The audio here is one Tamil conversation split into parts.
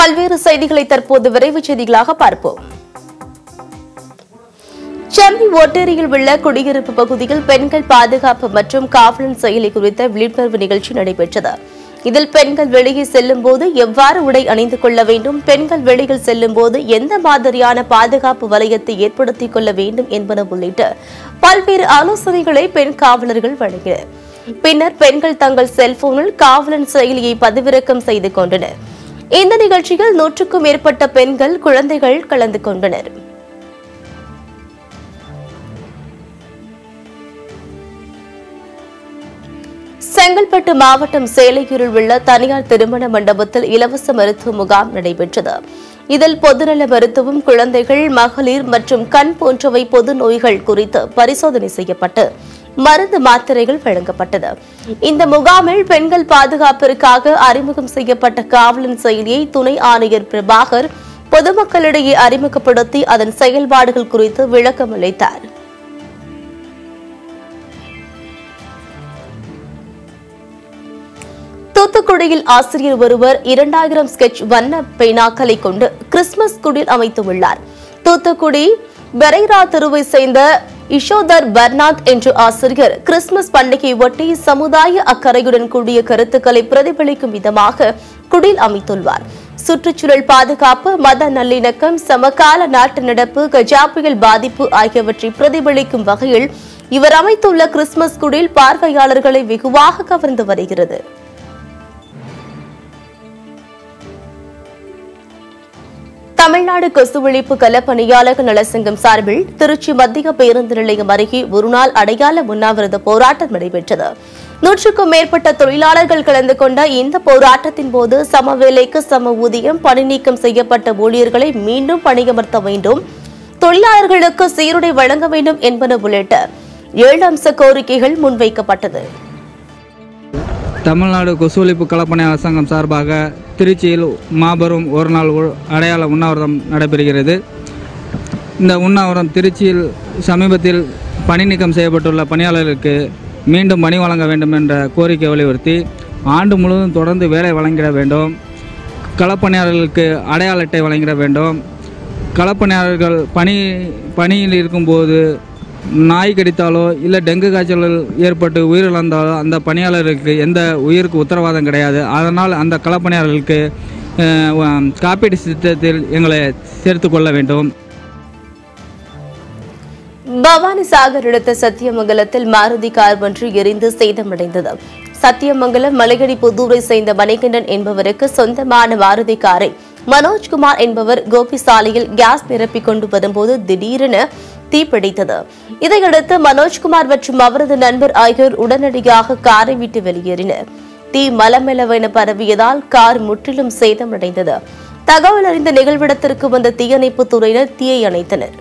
பல்வேறு செய்திகளை தற்போது விரைவு செய்திகளாக பார்ப்போம் சென்னை ஒட்டேரியில் உள்ள குடியிருப்பு பகுதியில் பெண்கள் பாதுகாப்பு மற்றும் காவலன் செயலி குறித்த விழிப்புணர்வு நிகழ்ச்சி நடைபெற்றது இதில் பெண்கள் வெளியே செல்லும் போது எவ்வாறு உடை அணிந்து கொள்ள வேண்டும் பெண்கள் வெளியில் செல்லும் போது எந்த மாதிரியான பாதுகாப்பு வலயத்தை ஏற்படுத்திக் கொள்ள வேண்டும் என்பன உள்ளிட்ட பல்வேறு ஆலோசனைகளை பெண் காவலர்கள் வழங்கினர் பின்னர் பெண்கள் தங்கள் செல்போனில் காவலன் செயலியை பதிவிறக்கம் செய்து கொண்டனர் இந்த நிகழ்ச்சியில் நூற்றுக்கும் மேற்பட்ட பெண்கள் குழந்தைகள் கலந்து கொண்டனர் செங்கல்பட்டு மாவட்டம் சேலையூரில் உள்ள தனியார் திருமண மண்டபத்தில் இலவச மருத்துவ முகாம் நடைபெற்றது இதில் பொதுநல மருத்துவம் குழந்தைகள் மகளிர் மற்றும் கண் போன்றவை பொது நோய்கள் குறித்து பரிசோதனை செய்யப்பட்டு மருந்து மாத்திரைகள் வழங்கப்பட்டது இந்த முகாமில் பெண்கள் பாதுகாப்பிற்காக அறிமுகம் செய்யப்பட்ட காவலன் செயலியை துணை ஆணையர் பிரபாகர் பொதுமக்களிடையே அறிமுகப்படுத்தி அதன் செயல்பாடுகள் குறித்து விளக்கம் அளித்தார் தூத்துக்குடியில் ஆசிரியர் ஒருவர் இரண்டாயிரம் ஸ்கெட்ச் வண்ண பேனாக்களை கொண்டு கிறிஸ்துமஸ் குடில் அமைத்துள்ளார் தூத்துக்குடி பெரைரா தெருவை சேர்ந்த இஷோதர் பர்னாத் என்ற ஆசிரியர் கிறிஸ்துமஸ் பண்டிகையை ஒட்டி சமுதாய அக்கறையுடன் கூடிய கருத்துக்களை பிரதிபலிக்கும் விதமாக குடில் அமைத்துள்ளார் சுற்றுச்சூழல் பாதுகாப்பு மத நல்லிணக்கம் சமகால நாட்டு நடப்பு கஜா புயல் பாதிப்பு ஆகியவற்றை பிரதிபலிக்கும் வகையில் இவர் அமைத்துள்ள கிறிஸ்துமஸ் குடில் பார்வையாளர்களை வெகுவாக கவர்ந்து வருகிறது தமிழ்நாடு கொசு ஒழிப்பு கள பணியாளர்கள் நலசங்கம் சார்பில் திருச்சி மத்திய பேருந்து நிலையம் அருகே ஒருநாள் அடையாள உண்ணாவிரத போராட்டம் நடைபெற்றது நூற்றுக்கும் மேற்பட்ட தொழிலாளர்கள் கலந்து கொண்ட இந்த போராட்டத்தின் போது சம வேலைக்கு சம ஊதியம் பணி நீக்கம் செய்யப்பட்ட ஊழியர்களை மீண்டும் பணியமர்த்த வேண்டும் தொழிலாளர்களுக்கு சீருடை வழங்க வேண்டும் என்பன உள்ளிட்ட ஏழு அம்ச கோரிக்கைகள் முன்வைக்கப்பட்டது தமிழ்நாடு கொசு ஒழிப்பு களப்பணியாளர் சங்கம் சார்பாக திருச்சியில் மாபெரும் ஒரு நாள் உ- அடையாள உண்ணாவிரதம் நடைபெறுகிறது இந்த உண்ணாவிரதம் திருச்சியில் சமீபத்தில் பணி நீக்கம் செய்யப்பட்டுள்ள பணியாளர்களுக்கு மீண்டும் பணி வழங்க வேண்டும் என்ற கோரிக்கை வலியுறுத்தி ஆண்டு முழுவதும் தொடர்ந்து வேலை வழங்கிட வேண்டும் களப்பணியாளர்களுக்கு அடையாள அட்டை வழங்கிட வேண்டும் களப்பணியாளர்கள் பணி பணியில் இருக்கும்போது நாய் கடித்தாலோ இல்லை டெங்கு காய்ச்சல் ஏற்பட்டு உயிரிழந்தாலோ அந்த பணியாளர்களுக்கு எந்த உயிருக்கு உத்தரவாதம் கிடையாது அதனால் அந்த களப்பணியாளர்களுக்கு அஹ், வ- காப்பீடு திட்டத்தில் எங்களை சேர்த்து கொள்ள வேண்டும் பவானி சாகர் அடுத்த சத்தியமங்கலத்தில் மாருதி கார் ஒன்று எரிந்து சேதமடைந்தது சத்தியமங்கலம் மலையடி புதூரை சேர்ந்த மணிகண்டன் என்பவருக்கு சொந்தமான மாருதி காரை மனோஜ்குமார் என்பவர் கோபி சாலையில் கேஸ் நிரப்பிக் கொண்டு வரும்போது திடீரென தீப்பிடித்தது இதையடுத்து மனோஜ்குமார் மற்றும் அவரது நண்பர் ஆகியோர் உடனடியாக காரை விட்டு வெளியேறினர் தீ மலமெலவென பரவியதால் கார் முற்றிலும் சேதமடைந்தது தகவல் அறிந்த நிகழ்விடத்திற்கு வந்த தீயணைப்பு துறையினர் தீயை அணைத்தனர்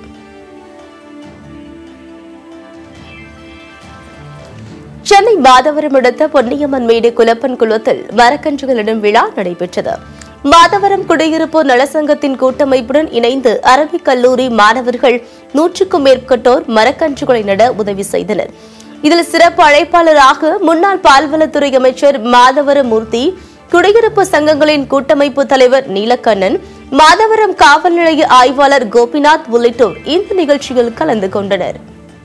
சென்னை மாதவரம் அடுத்த பொன்னியம்மன் மேடு குலப்பன் குளத்தில் மரக்கன்றுகளிடம் விழா நடைபெற்றது மாதவரம் குடியிருப்பு நலசங்கத்தின் கூட்டமைப்புடன் இணைந்து அரபிக் கல்லூரி மாணவர்கள் நூற்றுக்கும் மேற்பட்டோர் மரக்கன்றுகளை நட உதவி செய்தனர் இதில் சிறப்பு அழைப்பாளராக முன்னாள் பால்வளத்துறை அமைச்சர் மாதவரம் மூர்த்தி குடியிருப்பு சங்கங்களின் கூட்டமைப்பு தலைவர் நீலக்கண்ணன் மாதவரம் காவல் நிலைய ஆய்வாளர் கோபிநாத் உள்ளிட்டோர் இந்த நிகழ்ச்சியில் கலந்து கொண்டனர்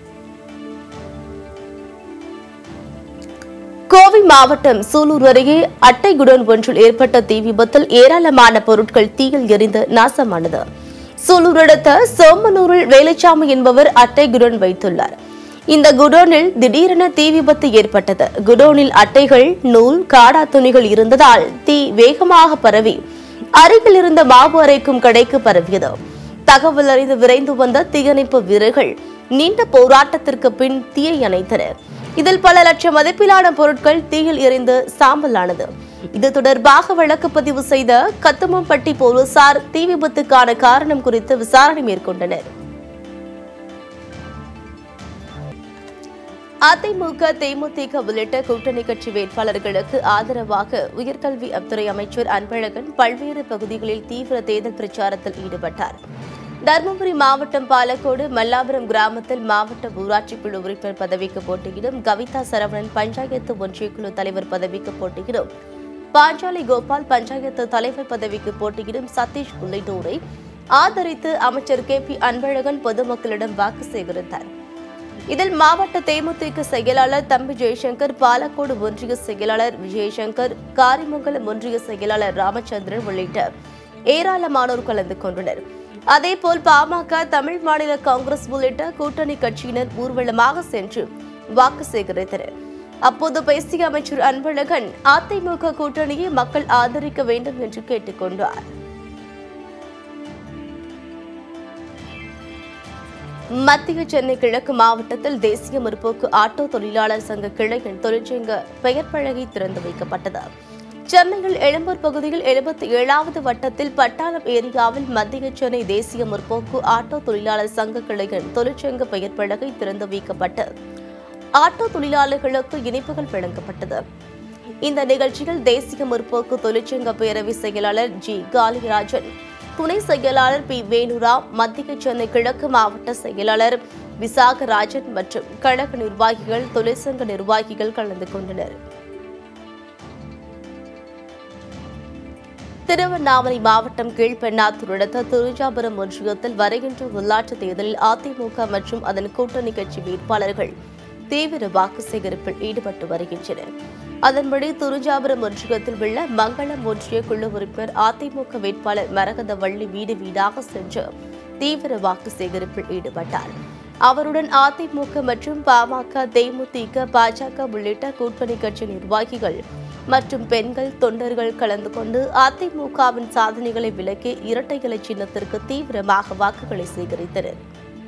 கோவை மாவட்டம் சூலூர் அருகே அட்டை குடோன் ஒன்றில் ஏற்பட்ட தீ விபத்தில் ஏராளமான பொருட்கள் தீயில் எரிந்து நாசமானது சூலூர் அடுத்த சோமனூரில் வேலுச்சாமி என்பவர் அட்டை குடோன் வைத்துள்ளார் இந்த குடோனில் திடீரென தீ விபத்து ஏற்பட்டது குடோனில் அட்டைகள் நூல் காடா துணிகள் இருந்ததால் தீ வேகமாக பரவி அருகில் இருந்த மாவு அரைக்கும் கடைக்கு பரவியது தகவல் அறிந்து விரைந்து வந்த தீயணைப்பு வீரர்கள் நீண்ட போராட்டத்திற்கு பின் தீயை அணைத்தனர் இதில் பல லட்சம் மதிப்பிலான பொருட்கள் தீயில் எரிந்து சாம்பலானது இது தொடர்பாக வழக்கு பதிவு செய்த கத்துமம்பட்டி போலீசார் தீ விபத்துக்கான காரணம் குறித்து விசாரணை மேற்கொண்டனர் அதிமுக தேமுதிக உள்ளிட்ட கூட்டணி கட்சி வேட்பாளர்களுக்கு ஆதரவாக உயர்கல்வி துறை அமைச்சர் அன்பழகன் பல்வேறு பகுதிகளில் தீவிர தேர்தல் பிரச்சாரத்தில் ஈடுபட்டார் தருமபுரி மாவட்டம் பாலக்கோடு மல்லாபுரம் கிராமத்தில் மாவட்ட ஊராட்சி குழு உறுப்பினர் பதவிக்கு போட்டியிடும் கவிதா சரவணன் பஞ்சாயத்து ஒன்றிய குழு தலைவர் பதவிக்கு போட்டியிடும் பாஞ்சாலி கோபால் பஞ்சாயத்து தலைவர் பதவிக்கு போட்டியிடும் சதீஷ் உள்ளிட்டோரை ஆதரித்து அமைச்சர் கே பி அன்பழகன் பொதுமக்களிடம் வாக்கு சேகரித்தார் இதில் மாவட்ட தேமுதிக செயலாளர் தம்பி ஜெய்சங்கர் பாலக்கோடு ஒன்றிய செயலாளர் விஜயசங்கர் காரிமங்கலம் ஒன்றிய செயலாளர் ராமச்சந்திரன் உள்ளிட்ட ஏராளமானோர் கலந்து கொண்டனர் அதேபோல் பாமக தமிழ் மாநில காங்கிரஸ் உள்ளிட்ட கூட்டணி கட்சியினர் ஊர்வலமாக சென்று வாக்கு சேகரித்தனர் அப்போது பேசிய அமைச்சர் அன்பழகன் அதிமுக கூட்டணியை மக்கள் ஆதரிக்க வேண்டும் என்று கேட்டுக்கொண்டார் மத்திய சென்னை கிழக்கு மாவட்டத்தில் தேசிய முற்போக்கு ஆட்டோ தொழிலாளர் சங்க கிளையின் தொழிற்சங்க பெயர் பலகை திறந்து வைக்கப்பட்டது சென்னையில் எழும்பூர் பகுதியில் எழுபத்தி ஏழாவது வட்டத்தில் பட்டாளம் ஏரியாவில் மத்திய சென்னை தேசிய முற்போக்கு ஆட்டோ தொழிலாளர் சங்க கிளையின் தொழிற்சங்க பெயர் பலகை திறந்து வைக்கப்பட்டு ஆட்டோ தொழிலாளர்களுக்கு இனிப்புகள் வழங்கப்பட்டது இந்த நிகழ்ச்சியில் தேசிய முற்போக்கு தொழிற்சங்க பேரவை செயலாளர் ஜி காளிராஜன் துணை செயலாளர் பி வேணுராவ் மத்திய சென்னை கிழக்கு மாவட்ட செயலாளர் விசாகராஜன் மற்றும் கழக நிர்வாகிகள் தொழிற்சங்க நிர்வாகிகள் கலந்து கொண்டனர் திருவண்ணாமலை மாவட்டம் கீழ்பெண்ணாத்தூர் அடுத்த துருஜாபுரம் ஒன்றியத்தில் வருகின்ற உள்ளாட்சித் தேர்தலில் அதிமுக மற்றும் அதன் கூட்டணி கட்சி வேட்பாளர்கள் தீவிர வாக்கு சேகரிப்பில் ஈடுபட்டு வருகின்றனர் அதன்படி துருஜாபுரம் ஒன்றியத்தில் உள்ள மங்களம் ஒன்றிய குழு உறுப்பினர் அதிமுக வேட்பாளர் மரகத வள்ளி வீடு வீடாக சென்று தீவிர வாக்கு சேகரிப்பில் ஈடுபட்டார் அவருடன் அதிமுக மற்றும் பாமக தேமுதிக பாஜக உள்ளிட்ட கூட்டணி கட்சி நிர்வாகிகள் மற்றும் பெண்கள் தொண்டர்கள் கலந்து கொண்டு அதிமுகவின் சாதனைகளை விலக்கி இரட்டை இலை சின்னத்திற்கு தீவிரமாக வாக்குகளை சேகரித்தனர்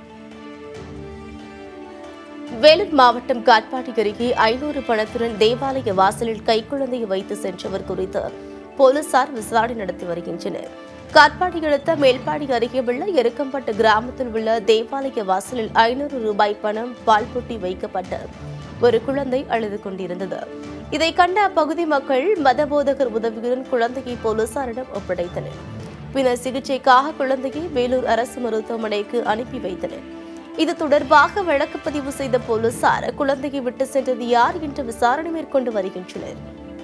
வேலூர் மாவட்டம் காட்பாடி அருகே ஐநூறு பணத்துடன் தேவாலய வாசலில் கைக்குழந்தையை வைத்து சென்றவர் குறித்து போலீசார் விசாரணை நடத்தி வருகின்றனர் காட்பாடி அடுத்த மேல்பாடி அருகே உள்ள எருக்கம்பட்டு கிராமத்தில் உள்ள தேவாலய வாசலில் ஐநூறு ரூபாய் பணம் பால் பொட்டி வைக்கப்பட்டு ஒரு குழந்தை அழுது கொண்டிருந்தது இதை கண்ட அப்பகுதி மக்கள் மதபோதகர் உதவியுடன் குழந்தையை போலீசாரிடம் ஒப்படைத்தனர் பின்னர் சிகிச்சைக்காக குழந்தையை வேலூர் அரசு மருத்துவமனைக்கு அனுப்பி வைத்தனர் இது தொடர்பாக வழக்கு பதிவு செய்த போலீசார் குழந்தையை விட்டு சென்றது யார் என்று விசாரணை மேற்கொண்டு வருகின்றனர்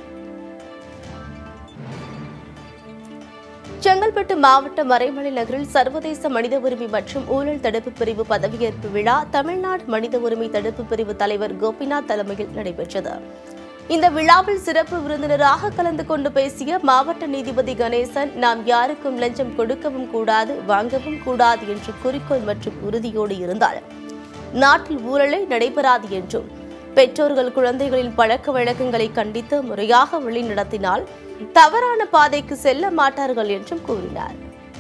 செங்கல்பட்டு மாவட்ட மறைமலை நகரில் சர்வதேச மனித உரிமை மற்றும் ஊழல் தடுப்பு பிரிவு பதவியேற்பு விழா தமிழ்நாடு மனித உரிமை தடுப்பு பிரிவு தலைவர் கோபிநாத் தலைமையில் நடைபெற்றது இந்த விழாவில் சிறப்பு விருந்தினராக கலந்து கொண்டு பேசிய மாவட்ட நீதிபதி கணேசன் நாம் யாருக்கும் லஞ்சம் கொடுக்கவும் கூடாது வாங்கவும் கூடாது என்ற குறிக்கோள் மற்றும் உறுதியோடு இருந்தால் நாட்டில் ஊழலே நடைபெறாது என்றும் பெற்றோர்கள் குழந்தைகளின் பழக்க வழக்கங்களை கண்டித்து முறையாக வழிநடத்தினால் தவறான பாதைக்கு செல்ல மாட்டார்கள் என்றும் கூறினார்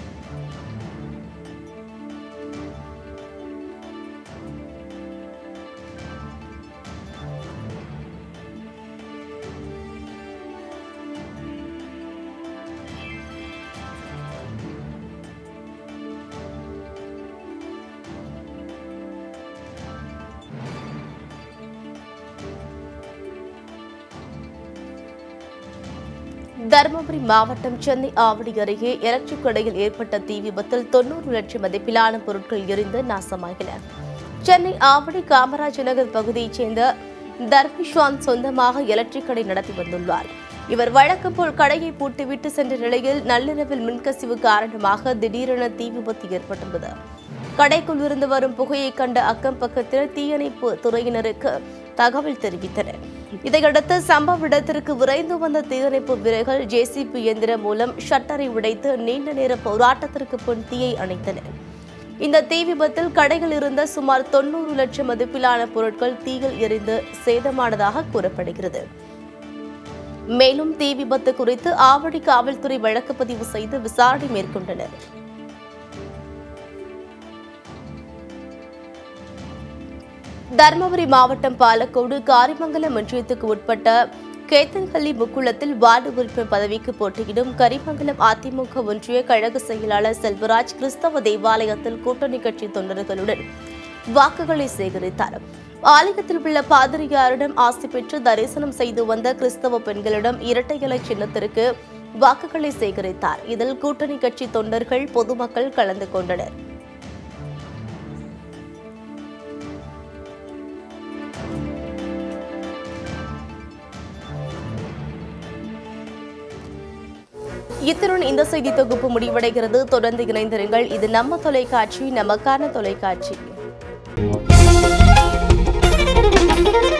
தருமபுரி மாவட்டம் சென்னை ஆவடி அருகே எலக்ட்ரிக் கடையில் ஏற்பட்ட தீ விபத்தில் தொன்னூறு லட்சம் மதிப்பிலான பொருட்கள் எரிந்து நாசமாகின சென்னை ஆவடி காமராஜ் நகர் பகுதியைச் சேர்ந்த தர்மிஷ்வான் சொந்தமாக எலக்ட்ரிக் கடை நடத்தி வந்துள்ளார் இவர் வழக்கம் போல் கடையை பூட்டிவிட்டு சென்ற நிலையில் நள்ளிரவில் மின்கசிவு காரணமாக திடீரென தீ விபத்து ஏற்பட்டுள்ளது கடைக்குள் இருந்து வரும் புகையை கண்ட அக்கம் பக்கத்தில் தீயணைப்பு துறையினருக்கு தகவல் தெரிவித்தனர் இதையடுத்து சம்பவ இடத்திற்கு விரைந்து வந்த தீயணைப்பு வீரர்கள் ஜேசிபி இயந்திரம் மூலம் ஷட்டரை உடைத்து நீண்ட நேர போராட்டத்திற்கு பின் தீயை அணைத்தனர் இந்த தீ விபத்தில் கடையில் இருந்த சுமார் தொண்ணூறு லட்சம் மதிப்பிலான பொருட்கள் தீயில் எரிந்து சேதமானதாக கூறப்படுகிறது மேலும் தீ விபத்து குறித்து ஆவடி காவல்துறை வழக்கு பதிவு செய்து விசாரணை மேற்கொண்டனர் தருமபுரி மாவட்டம் பாலக்கோடு காரிமங்கலம் ஒன்றியத்துக்கு உட்பட்ட கேத்தன்ஹள்ளி முக்குளத்தில் வார்டு உறுப்பினர் பதவிக்கு போட்டியிடும் கரிமங்கலம் அதிமுக ஒன்றிய கழக செயலாளர் செல்வராஜ் கிறிஸ்தவ தேவாலயத்தில் கூட்டணி கட்சி தொண்டர்களுடன் வாக்குகளை சேகரித்தார் ஆலயத்தில் உள்ள பாதிரியாரிடம் ஆசி பெற்று தரிசனம் செய்து வந்த கிறிஸ்தவ பெண்களிடம் இரட்டை இலை சின்னத்திற்கு வாக்குகளை சேகரித்தார் இதில் கூட்டணி கட்சி தொண்டர்கள் பொதுமக்கள் கலந்து கொண்டனர் இத்துடன் இந்த செய்தி தொகுப்பு முடிவடைகிறது தொடர்ந்து இணைந்திருங்கள் இது நம்ம தொலைக்காட்சி நமக்கான தொலைக்காட்சி